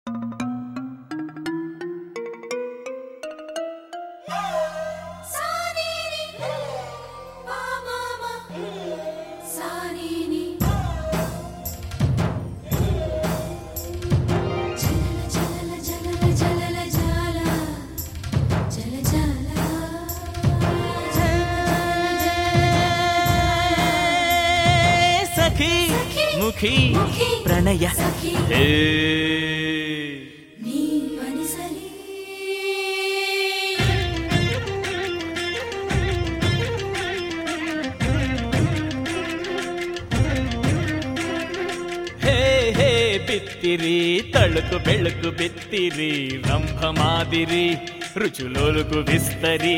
సఖీ ముఖీ ప్రణయ హే హೇ హೇ బిత్తిరి తಳುಕು ಬೆಳಕು ಬಿತ್ತಿರಿ ರಂಭ ಮಾದಿರಿ ರುಚುಲೋಲುಕು ವಿಸ್ತರಿ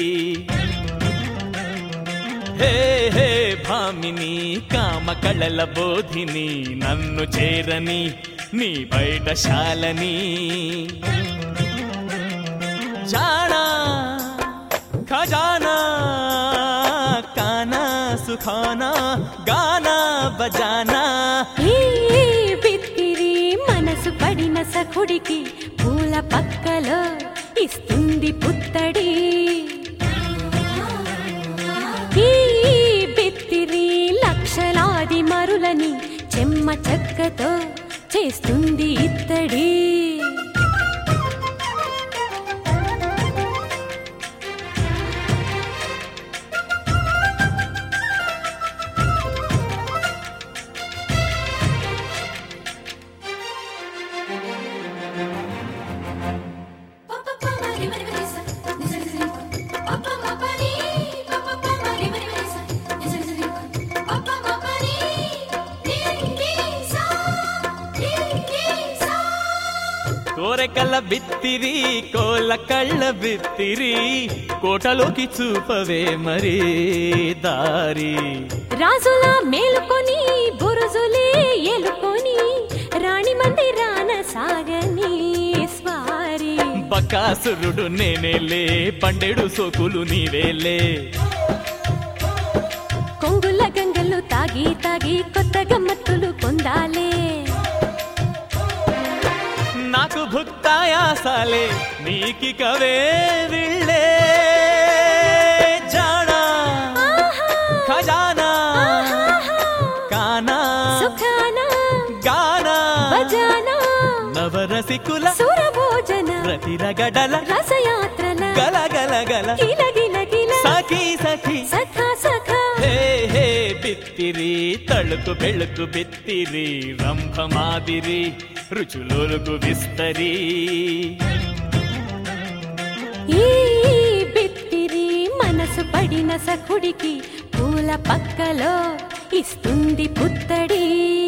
హే హే భామిని కామ కళల బోధిని నన్ను చేరని నీ బయట శాలని జానా ఖజానా కానా సుఖానా గానా బజానా ఈ బిత్తిరి మనసు పడిన సఖుడికి పూల పక్కలో ఇస్తుంది పుత్తడి ఈ బిత్తిరి లక్షలాది మరులని చెమ్మ చెక్కతో చేస్తుంది ఇత్తడి కోరెకల్ల బిత్తిరి కోల కళ్ళ బిత్తిరి కోటలోకి చూపవే మరి దారి రాజుల మేలుకొని బురుజులే ఎలుకొని రాణి మందిరాన సాగని స్వారీ బకాసురుడు నేనేలే పండెడు సోకులు నీవేలే కొంగుల గంగలు తాగి తాగి కొత్త గమ్మత్తులు పొందాలే నాకు భుక్తాయాసాలే నీకి కవే విళ్ళే జానా ఖజానా కానా సుఖానా గానా భజానా నవరసికుల సురభోజన రతిరగడల రసయాత్రల గల గల గల గిల గిల గిల సఖీ సఖీ సఖా సఖా హే హే బిత్తిరి తಳುಕು ಬೆಳಕು ಬಿತ್ತಿರಿ ರಂಭ ಮಾದಿರಿ ರುಚುಲೋಲುಕು ವಿಸ್ತರಿ ఈ బిత్తిరి మనసు పడిన సఖుడికి పూల పక్కలో ఇస్తుంది పుత్తడి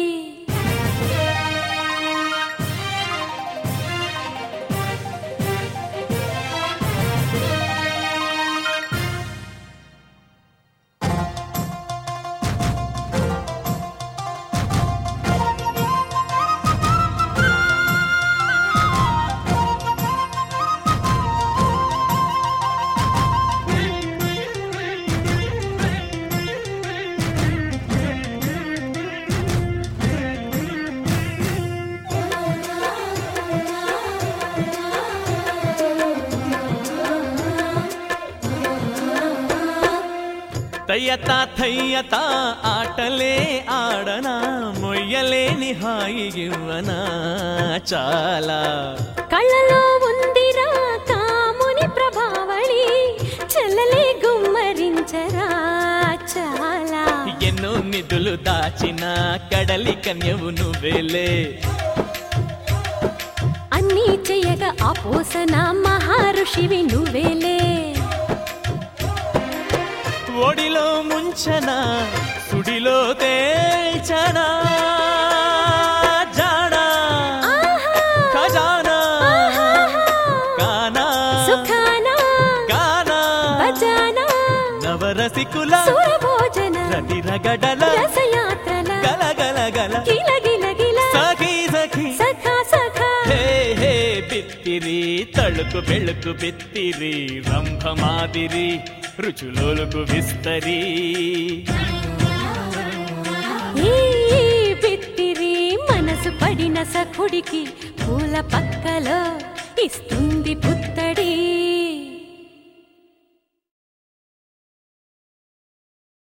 తయ్యత ಥಯ್ಯತ ఆటలే ఆడనా మొయ్యలేని హాయిగివ్వనా చాలా కళ్ళలో ఉందిరా కాముని ప్రభావళి చెల్లలే గుమ్మరించరా చాలా ఎన్నో నిధులు దాచిన కడలి కన్యవు నువ్వేలే అన్నీ చెయ్యగా ఆ పోసన మహర్షివి నువ్వేలే ఒడిలో ముంచనా సుడిలో తేల్చనా జానా ఖజానా కానా సుఖానా గానా భజానా నవరసికుల సురభోజన రతిరగడల రసయాత్రల గల గల గల గిల గిల గిల సఖీ సఖీ సఖా సఖా హే హే బిత్తిరి తಳುಕು ಬೆಳಕು ಬಿತ್ತಿರಿ ರಂಭ ಮಾದಿರಿ ರುಚುಲೋಲುಕು ವಿಸ್ತರಿ ఈ బిత్తిరి మనసు పడిన సఖుడికి పూల పక్కలో ఇస్తుంది పుత్తడి